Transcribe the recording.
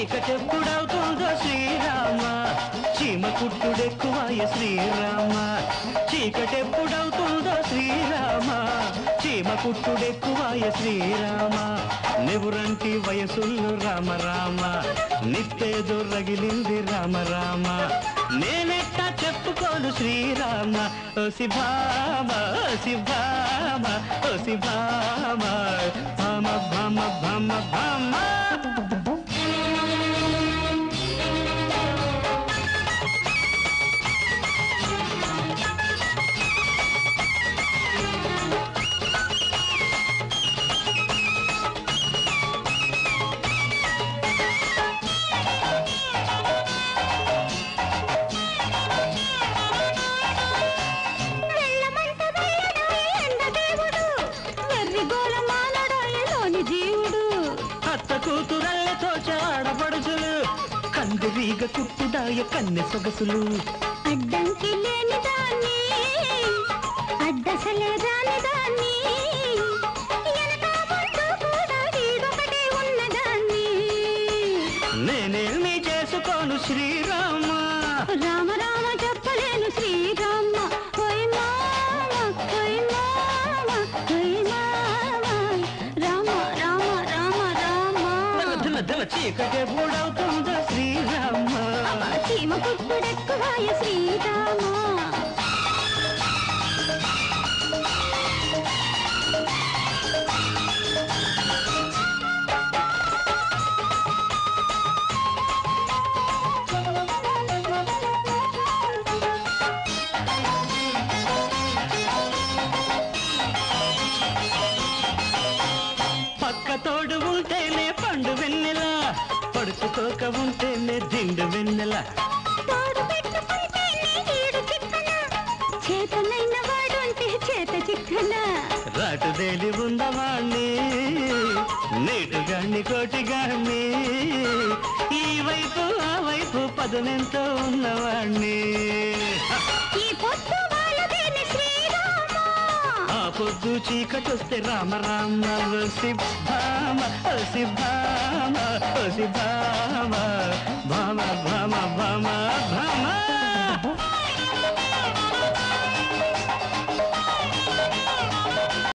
చీకటెప్పుడవుతుందో శ్రీరామ చీమ కుట్టుడెక్కువాయ శ్రీరామ చీకటెప్పుడవుతుందో శ్రీరామ చీమ కుట్టుడెక్కువాయ శ్రీరామ నెవురంటి వయసుల్లో రామ రామ నిప్పేదో రగిలింది రామ రామ నేనెట్టా చెప్పుకోను శ్రీరామ ఓ శిభామ ఓ శిభామ ఓ శిభామ భామ భామ భామ భామ వెళ్ళమంట వెళ్ళడాయే ఎండదేవుడు వెర్రి గోల మానడాయలోని జీవుడు అత్త కూతురల్లతో చాడపడుచులు కందిరీగ కుట్టుదాయ కన్నె సొగసులు అడ్డంకి లేని దాన్ని అడ్డసలే రాని దాన్ని ఎనక ముందు కూడా వీడొకటే ఉన్నదాన్ని నేనేమి చేసుకోను శ్రీరామ రామ రామ చెప్పలేను శ్రీరామ ఓయ్ మామ ఓయ్ మామ ఓయ్ మామ రామ రామ రామ రామ దిన దిన చీకటే పూడవుతుందో శ్రీరామ చీమ కుట్టుడెక్కువాయ శ్రీరామ పక్క తోడు ఉంటేనే పండు వెన్నెల పడుచుకోక ఉంటేనే దిండు వెన్నెల తోడు పెట్టుకుంటేనే ఈడు చిక్కన చేతనైన వాడుంటే చేత చిక్కన రాటుదేలి ఉన్నవాణ్ణి నీటుగాన్ని కోటిగాన్ని ఈ వైపు ఆ వైపు పదనెంతో ఉన్నవాణ్ణి ఈ పొత్తు వాళ్ళదేని శ్రీరామ ఆ పొద్దు చీకటొస్తే రామ రామ ఓ శిభామ ఓ శిభామ ఓ శిభామ భామ భామ